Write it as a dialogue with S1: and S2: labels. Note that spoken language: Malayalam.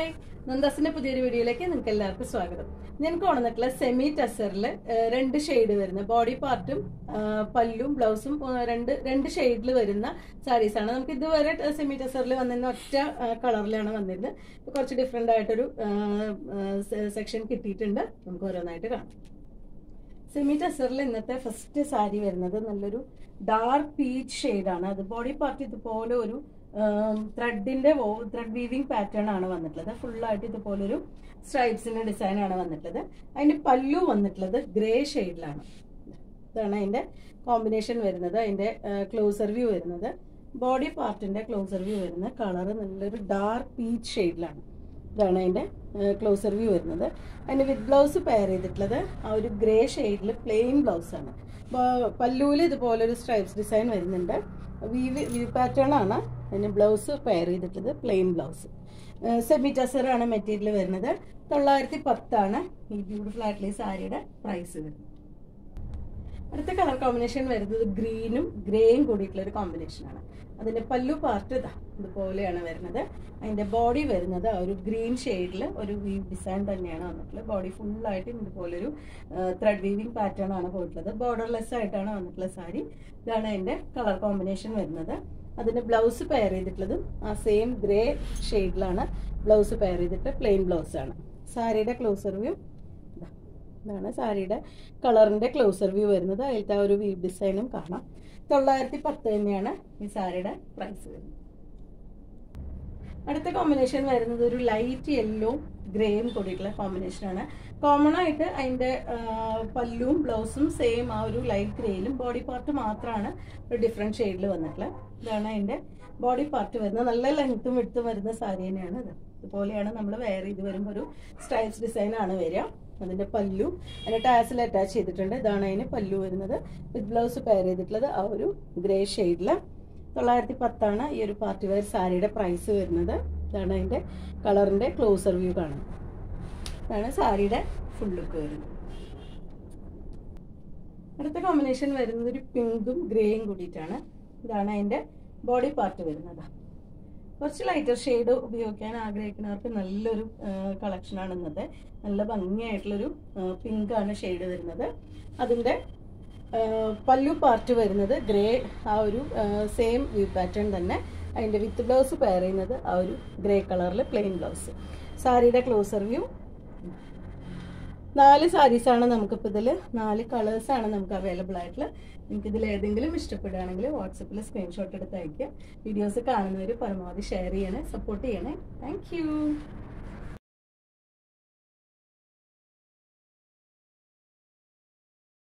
S1: ഹായ് നന്ദാസിന്റെ പുതിയൊരു വീഡിയോയിലേക്ക് നിങ്ങൾക്ക് എല്ലാവർക്കും സ്വാഗതം ഞാൻ കൊണ്ടുവന്നിട്ടുള്ള സെമി ടസറിൽ രണ്ട് ഷെയ്ഡ് വരുന്ന ബോഡി പാർട്ടും പല്ലും ബ്ലൗസും ആ, രണ്ട് രണ്ട് ഷെയ്ഡിൽ വരുന്ന സാരീസ് ആണ് നമുക്ക് ഇതുവരെ സെമി ടസറിൽ വന്നിരുന്ന ഒറ്റ കളറിലാണ് വന്നിരുന്നത് ഇപ്പൊ കുറച്ച് ഡിഫറെന്റ് ആയിട്ടൊരു സെക്ഷൻ കിട്ടിയിട്ടുണ്ട് നമുക്ക് ഓരോന്നായിട്ട് കാണാം സെമി ടസറിൽ ഇന്നത്തെ ഫസ്റ്റ് സാരി വരുന്നത് നല്ലൊരു ഡാർക്ക് പീച്ച് ഷെയ്ഡാണ് അത് ബോഡി പാർട്ട് ഇതുപോലെ ഒരു ത്രെഡിന്റെ ത്രെഡ് വീവിംഗ് പാറ്റേൺ ആണ് വന്നിട്ടുള്ളത് ഫുള്ളായിട്ട് ഇതുപോലൊരു സ്ട്രൈപ്സിന്റെ ഡിസൈൻ ആണ് വന്നിട്ടുള്ളത് അതിന്റെ പല്ലു വന്നിട്ടുള്ളത് ഗ്രേ ഷെയ്ഡിലാണ് ഇതാണ് അതിന്റെ കോമ്പിനേഷൻ വരുന്നത് അതിന്റെ ക്ലോസർ വ്യൂ വരുന്നത് ബോഡി പാർട്ടിന്റെ ക്ലോസർ വ്യൂ വരുന്ന കളർ നല്ലൊരു ഡാർക്ക് പീച്ച് ഷെയ്ഡിലാണ് ഇതാണ് അതിന്റെ ക്ലോസർ വ്യൂ വരുന്നത് അതിന്റെ വിത്ത് ബ്ലൗസ് പെയർ ചെയ്തിട്ടുള്ളത് ആ ഒരു ഗ്രേ ഷെയ്ഡിൽ പ്ലെയിൻ ബ്ലൗസ് ആണ് പല്ലൂല് ഇതുപോലെ ഒരു സ്ട്രൈപ്സ് ഡിസൈൻ വരുന്നുണ്ട് വീവ് വ്യൂ പാറ്റേൺ ആണ് അതിന് ബ്ലൗസ് പെയർ ചെയ്തിട്ടുള്ളത് പ്ലെയിൻ ബ്ലൗസ് സെമി ടസറാണ് മെറ്റീരിയൽ വരുന്നത് തൊള്ളായിരത്തി പത്താണ് ഈ ബ്യൂട്ടിഫുൾ ആയിട്ടുള്ള ഈ സാരിയുടെ പ്രൈസ് വരുന്നത് അടുത്ത കളർ കോമ്പിനേഷൻ വരുന്നത് ഗ്രീനും ഗ്രേയും കൂടിയിട്ടുള്ള ഒരു കോമ്പിനേഷൻ ആണ് അതിന്റെ പല്ലു പാർട്ട് ഇതാ ഇതുപോലെയാണ് വരുന്നത് അതിന്റെ ബോഡി വരുന്നത് ആ ഒരു ഗ്രീൻ ഷെയ്ഡിൽ ഒരു വീവ് ഡിസൈൻ തന്നെയാണ് വന്നിട്ടുള്ളത് ബോഡി ഫുള്ളായിട്ട് ഇതുപോലൊരു ത്രെഡ് വീവിംഗ് പാറ്റേൺ ആണ് പോയിട്ടുള്ളത് ബോർഡർലെസ് ആയിട്ടാണ് വന്നിട്ടുള്ള സാരി ഇതാണ് അതിന്റെ കളർ കോമ്പിനേഷൻ വരുന്നത് അതിന്റെ ബ്ലൗസ് പെയർ ചെയ്തിട്ടുള്ളതും ആ സെയിം ഗ്രേ ഷെയ്ഡിലാണ് ബ്ലൗസ് പെയർ ചെയ്തിട്ട് പ്ലെയിൻ ബ്ലൗസ് ആണ് സാരിയുടെ ക്ലോസർ വ്യൂ ഇതാണ് സാരിയുടെ കളറിന്റെ ക്ലോസർ വ്യൂ വരുന്നത് അതിലത്തെ ആ ഒരു വ്യൂ ഡിസൈനും കാണാം തൊള്ളായിരത്തി പത്ത് തന്നെയാണ് ഈ സാരിയുടെ പ്രൈസ് വരുന്നത് അടുത്ത കോമ്പിനേഷൻ വരുന്നത് ഒരു ലൈറ്റ് യെല്ലോ ഗ്രേയും കൂടിയിട്ടുള്ള കോമ്പിനേഷൻ ആണ് കോമൺ ആയിട്ട് അതിന്റെ പല്ലും ബ്ലൗസും സെയിം ആ ഒരു ലൈറ്റ് ഗ്രേയിലും ബോഡി പാർട്ട് മാത്രമാണ് ഒരു ഡിഫറെന്റ് ഷെയ്ഡിൽ വന്നിട്ടുള്ളത് ഇതാണ് അതിന്റെ ബോഡി പാർട്ട് വരുന്നത് നല്ല ലെങ്ത്തും വിടുത്തും വരുന്ന സാരി തന്നെയാണ് ഇത് ഇതുപോലെയാണ് നമ്മൾ വെയർ ചെയ്ത് വരുമ്പോൾ ഒരു സ്റ്റൈൽസ് ഡിസൈൻ ആണ് വരിക അതിന്റെ പല്ലു അതിന്റെ ടാസിൽ അറ്റാച്ച് ചെയ്തിട്ടുണ്ട് ഇതാണ് അതിന് പല്ലു വരുന്നത് വിത്ത് ബ്ലൗസ് പെയർ ചെയ്തിട്ടുള്ളത് ആ ഒരു ഗ്രേ ഷെയ്ഡിൽ തൊള്ളായിരത്തി പത്താണ് ഈ ഒരു പാർട്ടി വെയർ സാരിയുടെ പ്രൈസ് വരുന്നത് ഇതാണ് അതിന്റെ കളറിന്റെ ക്ലോസർ വ്യൂ കാണുന്നത് ഇതാണ് സാരിയുടെ ഫുൾ ലുക്ക് വരുന്നത് അടുത്ത കോമ്പിനേഷൻ വരുന്നത് ഒരു പിങ്കും ഗ്രേയും കൂടിയിട്ടാണ് ഇതാണ് അതിന്റെ ബോഡി പാർട്ട് വരുന്നത് കുറച്ച് ലൈറ്റർ ഷെയ്ഡ് ഉപയോഗിക്കാൻ ആഗ്രഹിക്കുന്നവർക്ക് നല്ലൊരു കളക്ഷനാണ് ഇന്നത്തെ നല്ല ഭംഗിയായിട്ടുള്ളൊരു പിങ്ക് ആണ് ഷെയ്ഡ് വരുന്നത് അതിൻ്റെ പല്ലു പാർട്ട് വരുന്നത് ഗ്രേ ആ ഒരു സെയിം വ്യൂ പാറ്റേൺ തന്നെ അതിൻ്റെ വിത്ത് ബ്ലൗസ് പെയർ ചെയ്യുന്നത് ആ ഒരു ഗ്രേ കളറിൽ പ്ലെയിൻ ബ്ലൗസ് സാരിയുടെ ക്ലോസർ വ്യൂ നാല് സാരീസാണ് നമുക്കിപ്പോൾ ഇതിൽ നാല് കളേഴ്സാണ് നമുക്ക് അവൈലബിൾ ആയിട്ടുള്ളത് നിങ്ങൾക്ക് ഇതിൽ ഏതെങ്കിലും ഇഷ്ടപ്പെടുകയാണെങ്കിൽ വാട്സപ്പിൽ സ്ക്രീൻഷോട്ട് എടുത്ത് അയക്കുക വീഡിയോസ് കാണുന്നവർ പരമാവധി ഷെയർ ചെയ്യണേ സപ്പോർട്ട് ചെയ്യണേ താങ്ക്